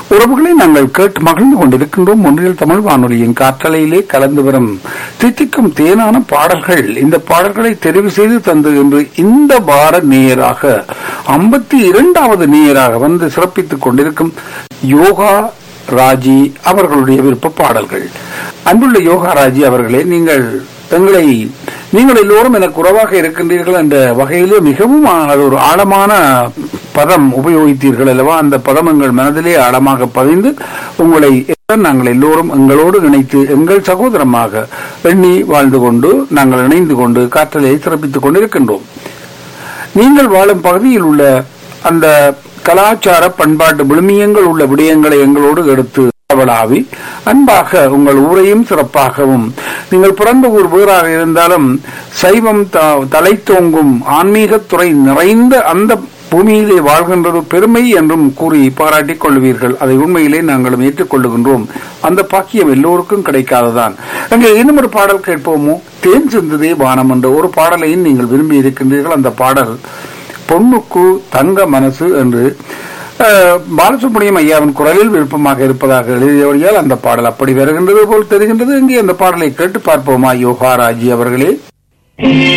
உறவுகளை நாங்கள் கேட்டு மகிழ்ந்து கொண்டிருக்கின்றோம் ஒன்றில் தமிழ் வானொலியின் காற்றலையிலே கலந்து வரும் தித்திக்கும் தேனான பாடல்கள் இந்த பாடல்களை தெரிவு செய்து தந்து இன்று இந்த வார நேயராக ஐம்பத்தி இரண்டாவது நேயராக வந்து சிறப்பித்துக் கொண்டிருக்கும் யோகா ராஜி அவர்களுடைய விருப்ப பாடல்கள் அன்புள்ள யோகா ராஜி அவர்களே நீங்கள் எங்களை நீங்கள் எல்லோரும் எனக்கு உறவாக இருக்கின்றீர்கள் என்ற வகையிலே மிகவும் அது ஒரு ஆழமான பதம் உபயோகித்தீர்கள் அல்லவா அந்த பதம் எங்கள் மனதிலே ஆழமாக பதிந்து உங்களை நாங்கள் எல்லோரும் எங்களோடு இணைத்து எங்கள் சகோதரமாக எண்ணி வாழ்ந்து கொண்டு நாங்கள் இணைந்து கொண்டு காற்றலை சிறப்பித்துக் கொண்டிருக்கின்றோம் நீங்கள் வாழும் பகுதியில் உள்ள அந்த கலாச்சார பண்பாட்டு விழுமியங்கள் உள்ள விடயங்களை எங்களோடு எடுத்து அவளாவி அன்பாக உங்கள் ஊரையும் சிறப்பாகவும் நீங்கள் பிறந்த ஊர் வேறாக இருந்தாலும் சைவம் தலை தோங்கும் ஆன்மீகத்துறை நிறைந்த அந்த பூமியிலே வாழ்கின்றது பெருமை என்றும் கூறி பாராட்டிக் கொள்வீர்கள் அதை உண்மையிலே நாங்களும் ஏற்றுக்கொள்ளுகின்றோம் அந்த பாக்கியம் எல்லோருக்கும் கிடைக்காததான் அங்கே இன்னும் ஒரு பாடல் கேட்போமோ தேன் சிந்ததே வானம் என்ற ஒரு பாடலையும் நீங்கள் விரும்பி இருக்கின்றீர்கள் அந்த பாடல் பொண்ணுக்கு தங்க மனசு என்று பாலசுப்ரமணியம் ஐயாவின் குரலில் விருப்பமாக இருப்பதாக எழுதியவரையால் அந்த பாடல் அப்படி வருகின்றது போல் தெரிகின்றது இங்கே அந்த பாடலை கேட்டு பார்ப்போமா யோகா ராஜி அவர்களே